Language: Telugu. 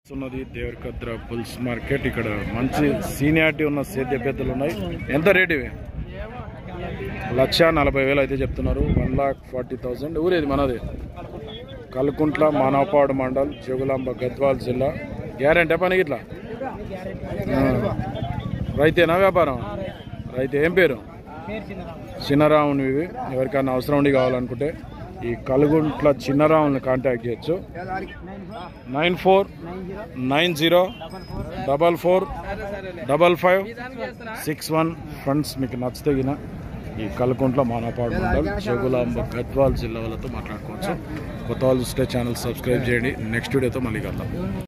ఉన్నది దేవరకద్ర బుల్స్ మార్కెట్ ఇక్కడ మంచి సీనియారిటీ ఉన్న సేద్య పెద్దలు ఉన్నాయి ఎంత రేట్ ఇవి లక్ష నలభై వేలు అయితే చెప్తున్నారు వన్ లాక్ ఫార్టీ థౌసండ్ ఊరేది మనది కల్కుంట్ల మానవపాడు మండల్ జగులాంబ గద్వాల్ జిల్లా గ్యారంటీ పని ఇట్లా రైతేనా వ్యాపారం రైతే ఏం పేరు చిన్నరాముని ఇవి ఎవరికైనా అవసరం ఉండి కావాలనుకుంటే ఈ కలుగుంట్ల చిన్నరాముని కాంటాక్ట్ చేయొచ్చు nine four nine zero double four double five six one friends మీకు నచ్చితే గిన ఈ కలుకుంట్ల మానపాడు మండల్ జగులాంబ గద్వాల్ జిల్లా వాళ్ళతో మాట్లాడుకోవచ్చు కొత్త వాళ్ళు చూస్తే ఛానల్ సబ్స్క్రైబ్ చేయండి నెక్స్ట్ వీడియోతో మళ్ళీ కలుద్దాం